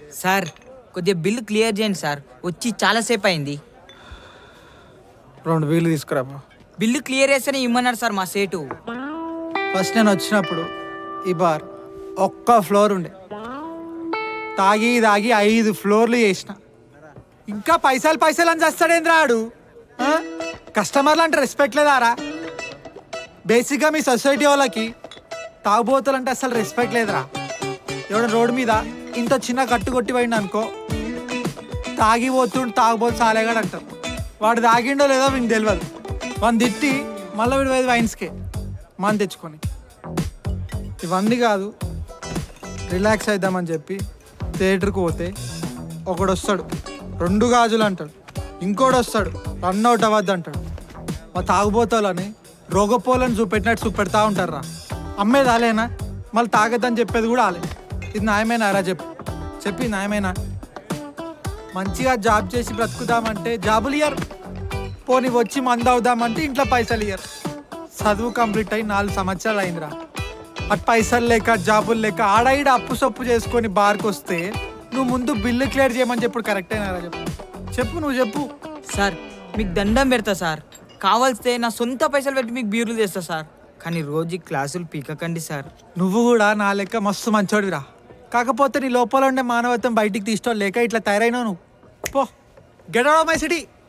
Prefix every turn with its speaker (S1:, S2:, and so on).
S1: Sir కొద్దిగా bill clear చేయండి sir వచ్చి చాలాసేపు అయింది
S2: రెండు వీలు తీసుకురా bro.
S1: బిల్లు క్లియర్ చేస్తేనే ఇమ్మన్నారు సార్ మా సేటు
S2: ఫస్ట్ నేను వచ్చినప్పుడు ఈ బార్ ఒక్క ఫ్లోర్ ఉండే తాగి తాగి ఐదు ఫ్లోర్లు చేసిన ఇంకా పైసలు పైసలు అని చేస్తాడేంద్రా ఆడు ఆ? కస్టమర్లు అంటే రెస్పెక్ట్ లేదారా బేసిక్గా మీ సొసైటీ వాళ్ళకి తాగుబోతులు అంటే అసలు రెస్పెక్ట్ లేదురా ఎవడ రోడ్డు మీద ఇంత చిన్న కట్టు కొట్టి పోయిండు అనుకో తాగిపోతుండు తాగుబోతు సాలేగాడు అంటారు వాడు తాగిండో లేదో వీనికి తెలియదు వాడిని తిట్టి మళ్ళీ వీడు పోయేది వైన్స్కే మన తెచ్చుకొని ఇవన్నీ కాదు రిలాక్స్ అవుదామని చెప్పి థియేటర్కి పోతే ఒకడు వస్తాడు రెండు గాజులు అంటాడు ఇంకోడు వస్తాడు రన్ అవుట్ అవ్వద్దు అంటాడు మా తాగుబోతాలని రోగపోలను చూపెట్టినట్టు చూపెడతా ఉంటారు రా అమ్మేది ఆలేనా మళ్ళీ తాగద్దని చెప్పేది కూడా ఆలే ఇది న్యాయమేనా రా చెప్పు చెప్పి న్యాయమేనా మంచిగా జాబ్ చేసి బ్రతుకుదామంటే జాబులు ఇయ్యరు పోనీ వచ్చి మందు అవుదామంటే ఇంట్లో పైసలు ఇయ్యరు చదువు కంప్లీట్ అయి నాలుగు సంవత్సరాలు అయిందిరా అటు పైసలు లేక జాబులు లేక ఆడ ఈడ అప్పు సొప్పు చేసుకొని బార్కి వస్తే నువ్వు ముందు బిల్లు క్లియర్ చేయమని చెప్పు కరెక్ట్ అయినారా చెప్పు చెప్పు నువ్వు చెప్పు
S1: సార్ మీకు దండం పెడతా సార్ కావాల్స్తే నా సొంత పైసలు పెట్టి మీకు బీర్లు తెస్తా సార్ కానీ రోజు క్లాసులు పీకకండి సార్
S2: నువ్వు కూడా నా లెక్క మస్తు మంచోడివిరా కాకపోతే నీ లోపల ఉండే మానవత్వం బయటికి తీసుకో లేక ఇట్లా తయారైనావు నువ్వు పో గెట్ అవుట్ మై సిటీ